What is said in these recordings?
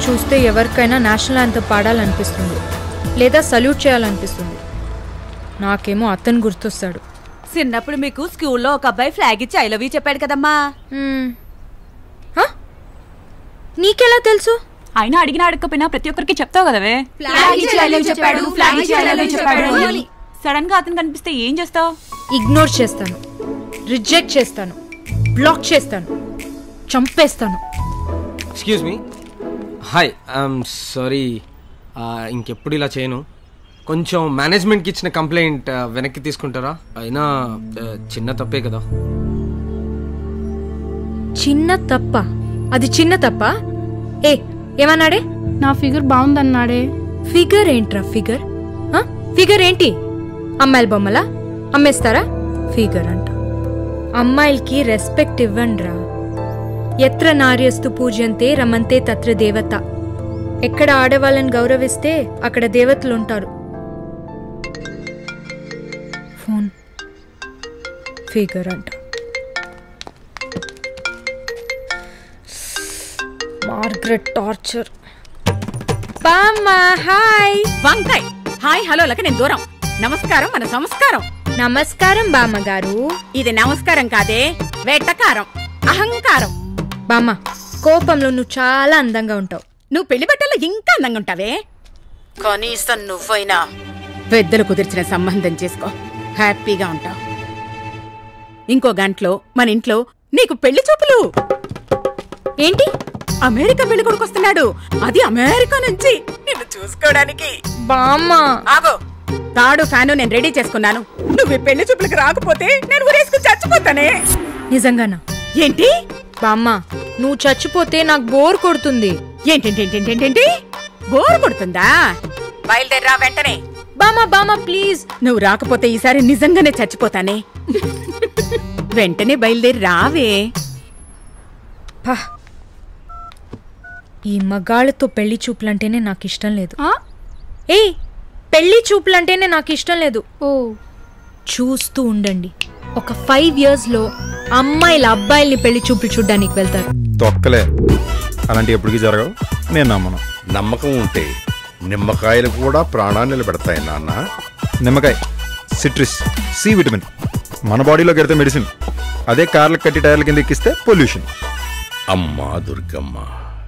చూస్తే ఎవరికైనా నేషనల్ యాంథ పాడాలనిపిస్తుంది లేదా సల్యూట్ చేయాలనిపిస్తుంది నాకేమో అతను గుర్తొస్తాడు చిన్నప్పుడు మీకు స్కూల్లో ఒక అబ్బాయి ఫ్లాగ్ ఇచ్చి ఐ లవ్ యూ చెప్పాడు కదమ్మా మ్మ్. హ? నీకెలా తెలుసు ఆయన అడిగిన అడగకపోయినా ప్రతి ఒక్కరికి చెప్తావు కదవే ఫ్లాగ్ ఇచ్చి I love you చెప్పాడు, ఫ్లాగ్ ఇచ్చి I love you చెప్పాడు అని. సడన్ గా అతను కనిపిస్తే ఏం చేస్తావు ఇగ్నోర్ చేస్తాను రిజెక్ట్ చేస్తాను బ్లాక్ చేస్తాను చంపేస్తాను excuse me hi I'm sorry ఇంకెప్పుడు ఇలా చేయను కొంచెం మేనేజ్మెంట్కి ఇచ్చిన కంప్లైంట్ వెనక్కి తీసుకుంటారా అయినా uh, చిన్న తప్పే కదా చిన్న తప్ప అది చిన్న తప్ప ఏ ఏమన్నాడే నా ఫిగర్ బాగుందన్నాడే ఫిగర్ ఏంట్రా ఫిగర్ ఆ? ఫిగర్ ఏంటి అమ్మాయిల బొమ్మలా అమ్మేస్తారా ఫిగర్ అంట అమ్మాయిలకి రెస్పెక్ట్ ఇవ్వండిరా ఎత్ర నార్యస్తు పూజ్యంతే రమంతే తత్ర దేవత ఎక్కడ ఆడవాళ్ళని గౌరవిస్తే అక్కడ దేవతలు ఉంటారు ఫోన్ ఫిగర్ అంట మార్గరెట్ టార్చర్ బామ్మా హాయ్ వంకాయ్ హాయ్ హలో లక నేను దూరం నమస్కారం మన సంస్కారం నమస్కారం బామ్మగారు ఇది నమస్కారం కాదే వేటకారం అహంకారం బామ్మ కోపంలో నువ్వు చాలా అందంగా ఉంటావు నువ్వు పెళ్లి బట్టల్లో ఇంకా అందంగా ఉంటావే కనీసం నువ్వైనా పెద్దలు కుదిర్చిన సంబంధం చేసుకో హ్యాపీగా ఉంటావు ఇంకో గంటలో మన ఇంట్లో నీకు పెళ్లి చూపులు ఏంటి అమెరికా పెళ్లి కొడుకు వస్తున్నాడు అది అమెరికా నుంచి నిన్ను చూసుకోవడానికి బామ్మ ఆగో తాడు ఫ్యాను నేను రెడీ చేసుకున్నాను నువ్వు ఈ పెళ్లి చూపులకు రాకపోతే నేను ఊరేసుకుని చచ్చిపోతానే నిజంగానా ఏంటి బామ్మ నువ్వు చచ్చిపోతే నాకు బోర్ కొడుతుంది ఏంటేంటేంటేంటేంటి బోర్ కొడుతుందా బయలుదేరా వెంటనే బామ్మ బామ్మ ప్లీజ్ నువ్వు రాకపోతే ఈసారి నిజంగానే చచ్చిపోతానే వెంటనే బయలుదేరి రావే పా ఈ మగాళ్ళతో పెళ్లి చూపులంటేనే నాకు ఇష్టం లేదు ఆ? ఏ పెళ్లి చూపులంటేనే నాకు ఇష్టం లేదు ఓ చూస్తూ ఉండండి ఒక ఫైవ్ ఇయర్స్ లో అమ్మాయిల అబ్బాయిల్ని పెళ్లి చూపులు చూడ్డానికి వెళ్తారు తొక్కలే అలాంటి ఎప్పటికీ జరగవు నేను నమ్మను నమ్మకం ఉంటే నిమ్మకాయలు కూడా ప్రాణాన్ని నిలబెడతాయి నాన్న నిమ్మకాయ సిట్రిస్ సి విటమిన్ మన బాడీలోకి వెళ్తే మెడిసిన్ అదే కార్లకు కట్టి టైర్ల కింద ఎక్కిస్తే పొల్యూషన్ అమ్మా దుర్గమ్మ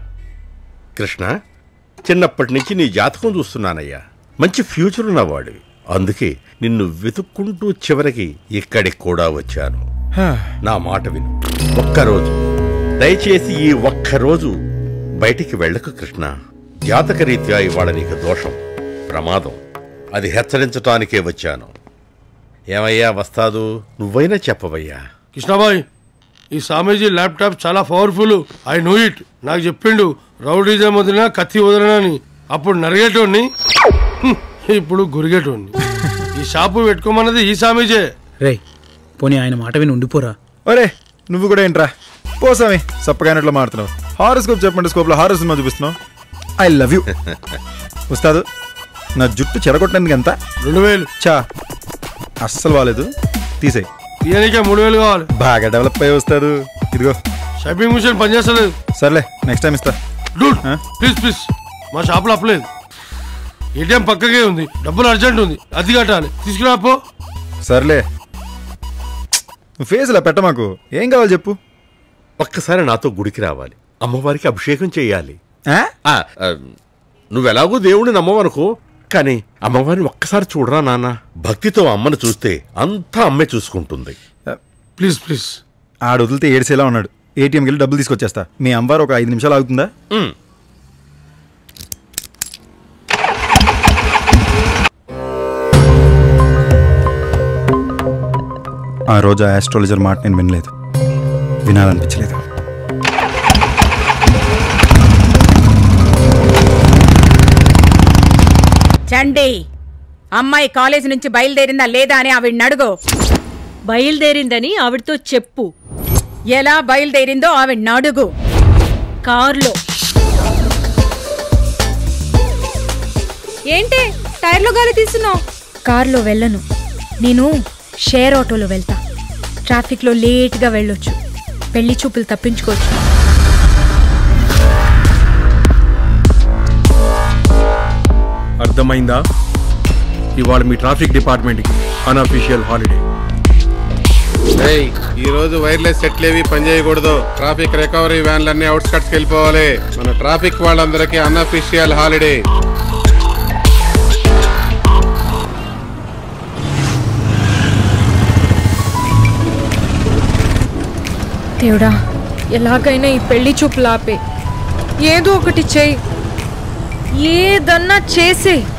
కృష్ణ చిన్నప్పటి నుంచి నీ జాతకం చూస్తున్నానయ్యా మంచి ఫ్యూచర్ ఉన్నవాడివి అందుకే నిన్ను వెతుక్కుంటూ చివరికి ఇక్కడికి కూడా వచ్చాను నా మాట విను ఒక్కరోజు దయచేసి ఈ ఒక్కరోజు బయటికి వెళ్ళకు కృష్ణ జాతకరీత్యా ఇవాళ నీకు దోషం ప్రమాదం అది హెచ్చరించటానికే వచ్చాను ఏమయ్యా వస్తాదు నువ్వైనా చెప్పవయ్యా కృష్ణాబాయ్ ఈ స్వామీజీ ల్యాప్టాప్ చాలా పవర్ఫుల్ ఐ నో ఇట్ నాకు చెప్పిండు రౌడీజం వదిలినా కత్తి వదలనని అప్పుడు నరిగేటోడిని హ్మ్, ఇప్పుడు గురిగేటోడిని ఈ షాపు పెట్టుకోమన్నది ఈ స్వామీజే రే పోనీ ఆయన మాట విని ఉండిపోరా ఒరే నువ్వు కూడా ఏంట్రా పోసామి సప్పగానట్లు మాడుతున్నావు హారర్ స్కోప్ చెప్పండి స్కోప్లో హారర్ సినిమా చూపిస్తున్నావు ఐ లవ్ యూ ఉస్తాదు నా జుట్టు చెడగొట్టడానికి ఎంత రెండు వేలు చా అస్సలు బాగాలేదు తీసేయి తీయనికే మూడు వేలు కావాలి బాగా డెవలప్ అయ్యి వస్తాడు ఇదిగో షాపింగ్ మిషన్ పనిచేస్తలేదు సర్లే నెక్స్ట్ టైం ఇస్తా డూడ్ ఆ? ప్లీజ్ ప్లీజ్ మా షాప్లో అప్పలేదు ఏటీఎం పక్కకే ఉంది డబ్బులు అర్జెంట్ ఉంది అది కట్టాలి తీసుకురాపో సర్లే నువ్వు ఫేస్ ఇలా పెట్ట మాకు ఏం కావాలి చెప్పు ఒక్కసారి నాతో గుడికి రావాలి అమ్మవారికి అభిషేకం చేయాలి ఆ? ఆ, ఆ, నువ్వెలాగో దేవుడిని నమ్మవనుకో కానీ అమ్మవారిని ఒక్కసారి చూడరా నాన్న భక్తితో అమ్మను చూస్తే అంతా అమ్మే చూసుకుంటుంది ప్లీజ్ ప్లీజ్ ఆడు వదిలితే ఏడ్చేలా ఉన్నాడు ఏటీఎంకి వెళ్ళి డబ్బులు తీసుకొచ్చేస్తా మీ అమ్మవారు ఒక ఐదు నిమిషాలు ఆగుతుందా ఉమ్. ఆ రోజు ఆ ఆస్ట్రాలజర్ మాట నేను వినలేదు వినాలనిపించలేదు చండి అమ్మాయి కాలేజ్ నుంచి బయలుదేరిందా లేదా అని ఆవిడ్ని అడుగు బయలుదేరిందని ఆవిడతో చెప్పు ఎలా బయలుదేరిందో ఆవిడ్ని అడుగు కారులో ఏంటే టైర్లో గాలి తీస్తున్నావు కార్లో వెళ్ళను నేను షేర్ ఆటోలో వెళ్తా ట్రాఫిక్లో లేట్గా వెళ్ళొచ్చు పెళ్లి చూపులు తప్పించుకోవచ్చు అర్థమైందా ఇవాళ మీ ట్రాఫిక్ డిపార్ట్మెంట్కి అన్అఫీషియల్ హాలిడే ఏయ్, ఈ రోజు వైర్లెస్ సెట్లు ఏవి పనిచేయకూడదు ట్రాఫిక్ రికవరీ వ్యాన్లన్నీ అవుట్స్కట్స్కి వెళ్ళిపోవాలి మన ట్రాఫిక్ వాళ్ళందరికీ అన్అఫీషియల్ హాలిడే దేవుడా ఎలాగైనా ఈ పెళ్లి చూపులు ఆపే ఏదో ఒకటి చెయ్యి ఏదన్నా చేసే